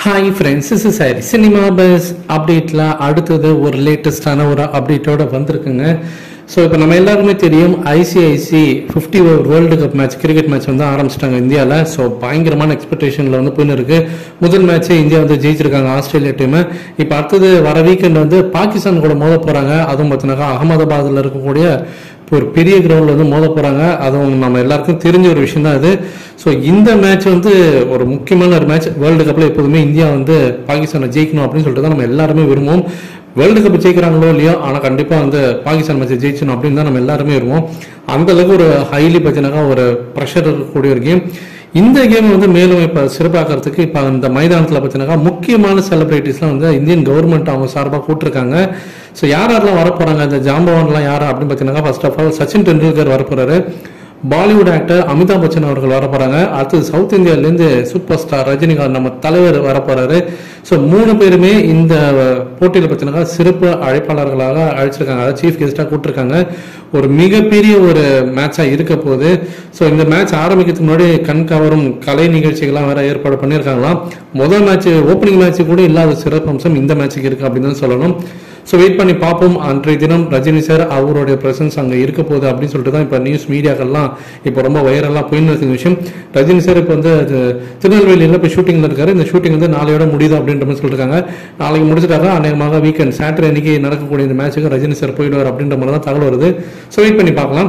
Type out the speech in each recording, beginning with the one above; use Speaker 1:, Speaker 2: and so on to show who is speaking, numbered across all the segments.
Speaker 1: hi friends is சாரி cinema buzz அப்டேட்டில் அடுத்தது ஒரு லேட்டஸ்டான ஒரு அப்டேட்டோட வந்திருக்குங்க ஸோ இப்போ நம்ம எல்லாருமே தெரியும் ICC fifty over world cup match cricket match வந்து ஆரம்பிச்சிட்டாங்க இந்தியாவில் ஸோ பயங்கரமான எக்ஸ்பெக்டேஷனில் வந்து போயின்னு இருக்கு முதல் மேட்ச்சே இந்தியா வந்து ஜெயிச்சிருக்காங்க ஆஸ்திரேலியா டீம் இப்போ அடுத்தது வர வீக்கெண்ட் வந்து பாகிஸ்தான் கூட மோத போகிறாங்க அதுவும் பார்த்தீங்கன்னா அகமதாபாத்தில் இருக்கக்கூடிய இப்போ ஒரு பெரிய கிரவுண்டில் வந்து மோத போகிறாங்க அதுவும் நம்ம எல்லாருக்கும் தெரிஞ்ச ஒரு விஷயம் தான் இது ஸோ இந்த மேட்ச் வந்து ஒரு முக்கியமான ஒரு மேட்ச் வேர்ல்டு கப்பில் எப்போதுமே இந்தியா வந்து பாகிஸ்தானை ஜெயிக்கணும் அப்படின்னு சொல்லிட்டு தான் நம்ம எல்லாருமே விரும்புவோம் வேர்ல்டு கப் ஜெயிக்கிறாங்களோ இல்லையோ ஆனால் கண்டிப்பாக வந்து பாகிஸ்தான் மேட்ச் ஜெயிச்சணும் அப்படின்னு தான் நம்ம எல்லாருமே விரும்புவோம் அந்த அளவுக்கு ஒரு ஹைலி பார்த்தீங்கன்னா ஒரு ப்ரெஷர் இருக்கக்கூடிய ஒரு கேம் இந்த கேம் வந்து மேலும் இப்போ சிறப்பாக்கிறதுக்கு இப்போ அந்த மைதானத்தில் பார்த்தீங்கன்னா முக்கியமான செலிபிரிட்டிஸ்லாம் வந்து இந்தியன் கவர்மெண்ட் அவங்க சார்பாக கூப்பிட்டுருக்காங்க ஸோ யார் யாரெல்லாம் வரப்போகிறாங்க இந்த ஜாம்பவான்லாம் யார் அப்படின்னு பார்த்தீங்கன்னா first of all Sachin Tendulkar வரப்போறாரு பாலிவுட் ஆக்டர் அமிதாப் பச்சன் அவர்கள் வர போறாங்க அடுத்தது சவுத் இந்தியாவிலேருந்து சூப்பர் ஸ்டார் ரஜினிகாந்த் நம்ம தலைவர் வர போறாரு ஸோ மூணு பேருமே இந்த போட்டியில் பார்த்தீங்கன்னா சிறப்பு அழைப்பாளர்களாக அழைச்சிருக்காங்க அதாவது சீஃப் கெஸ்டாக கூப்பிட்டுருக்காங்க ஒரு மிகப்பெரிய ஒரு மேட்சாக இருக்க போகுது ஸோ இந்த மேட்ச் ஆரம்பிக்கிறதுக்கு முன்னாடி கண் கவரும் கலை நிகழ்ச்சிகள்லாம் வேற ஏற்பாடு பண்ணியிருக்காங்களாம் முதல் மேட்ச் ஓப்பனிங் மேட்ச் கூட இல்லாத சிறப்பு அம்சம் இந்த மேட்ச்சுக்கு இருக்கு அப்படின்னு தான் சொல்லணும் ஸோ வெயிட் பண்ணி பார்ப்போம் அன்றைய தினம் ரஜினி சார் அவருடைய பிரசன்ஸ் அங்கே இருக்க போகுது அப்படின்னு சொல்லிட்டு தான் இப்போ நியூஸ் மீடியாக்கள்லாம் இப்போ ரொம்ப வைரலாக போயின்னு இருக்கிற விஷயம் ரஜினி சார் இப்போ வந்து அது திருநெல்வேலியில் இப்போ ஷூட்டிங்கில் இருக்காரு இந்த ஷூட்டிங் வந்து நாளையோட முடியுது அப்படின்ற மாதிரி சொல்லியிருக்காங்க நாளைக்கு முடிச்சிட்டாங்க அநேகமாக வீக்கெண்ட் சாட்டர்டே அன்னைக்கு நடக்கக்கூடிய இந்த மேட்ச்சுக்கு ரஜினி சார் போயிடுவார் அப்படின்ற மாதிரி தான் தகவல் வருது ஸோ வெயிட் பண்ணி பார்க்கலாம்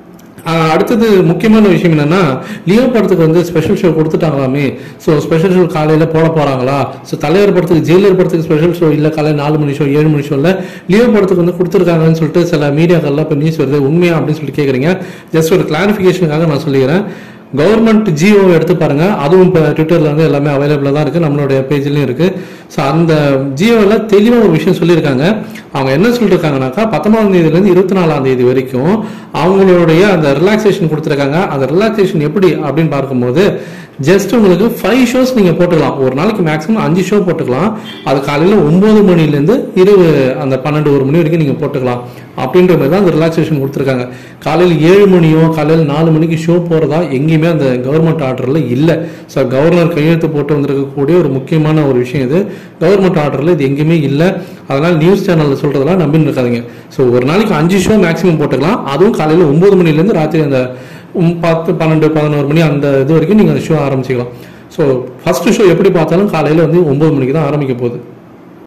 Speaker 1: ஆஹ் அடுத்தது முக்கியமான விஷயம் என்னன்னா லியோ படத்துக்கு வந்து ஸ்பெஷல் ஷோ கொடுத்துட்டாங்களாமே ஸோ ஸ்பெஷல் ஷோ காலையில போட போறாங்களா ஸோ தலைவர் படத்துக்கு ஜெயிலர் படத்துக்கு ஸ்பெஷல் ஷோ இல்ல காலையில் நாலு மணி ஷோ ஏழு மணி ஷோ இல்ல லியோ படத்துக்கு வந்து கொடுத்துருக்காங்கன்னு சொல்லிட்டு சில மீடியாக்கள்லாம் இப்போ நியூஸ் வருது உண்மையா அப்படின்னு சொல்லிட்டு கேட்குறீங்க ஜஸ்ட் ஒரு கிளாரிஃபிகேஷனுக்காக நான் சொல்லிக்கிறேன் கவர்மெண்ட் ஜியோ எடுத்து பாருங்க அதுவும் இப்போ ட்விட்டர்ல வந்து எல்லாமே அவைலபிளாக தான் இருக்கு நம்மளுடைய பேஜ்லயும் இருக்கு ஸோ அந்த ஜியோவில் தெளிவாக ஒரு விஷயம் சொல்லியிருக்காங்க அவங்க என்ன சொல்லியிருக்காங்கனாக்கா பத்தொன்பதாம் தேதியிலேருந்து இருபத்தி நாலாம் தேதி வரைக்கும் அவங்களுடைய அந்த ரிலாக்ஸேஷன் கொடுத்துருக்காங்க அந்த ரிலாக்ஸேஷன் எப்படி அப்படின்னு பார்க்கும்போது ஜஸ்ட் உங்களுக்கு ஃபைவ் ஷோஸ் நீங்கள் போட்டுக்கலாம் ஒரு நாளைக்கு மேக்ஸிமம் அஞ்சு ஷோ போட்டுக்கலாம் அது காலையில் ஒம்பது மணிலேருந்து இரவு அந்த பன்னெண்டு ஒரு மணி வரைக்கும் நீங்கள் போட்டுக்கலாம் அப்படின்ற மாதிரி தான் அந்த ரிலாக்ஸேஷன் கொடுத்துருக்காங்க காலையில் ஏழு மணியோ காலையில் நாலு மணிக்கு ஷோ போகிறதா எங்கேயுமே அந்த கவர்மெண்ட் ஆர்டரில் இல்லை ஸோ கவர்னர் கையெழுத்து போட்டு வந்திருக்கக்கூடிய ஒரு முக்கியமான ஒரு விஷயம் இது கவர்மெண்ட் ஆர்டரில் இது எங்கேயுமே இல்லை அதனால் நியூஸ் சேனலில் சொல்கிறதெல்லாம் நம்பின்னு இருக்காதீங்க ஸோ ஒரு நாளைக்கு அஞ்சு ஷோ மேக்ஸிமம் போட்டுக்கலாம் அதுவும் காலையில் ஒம்பது மணிலேருந்து ராத்திரி அந்த உம் பத்து பன்னெண்டு பதினோரு மணி அந்த இது வரைக்கும் நீங்கள் அந்த ஷோ ஆரம்பிச்சிக்கலாம் ஸோ ஃபர்ஸ்ட் ஷோ எப்படி பார்த்தாலும் காலையில் வந்து ஒம்பது மணிக்கு தான் ஆரம்பிக்க போகுது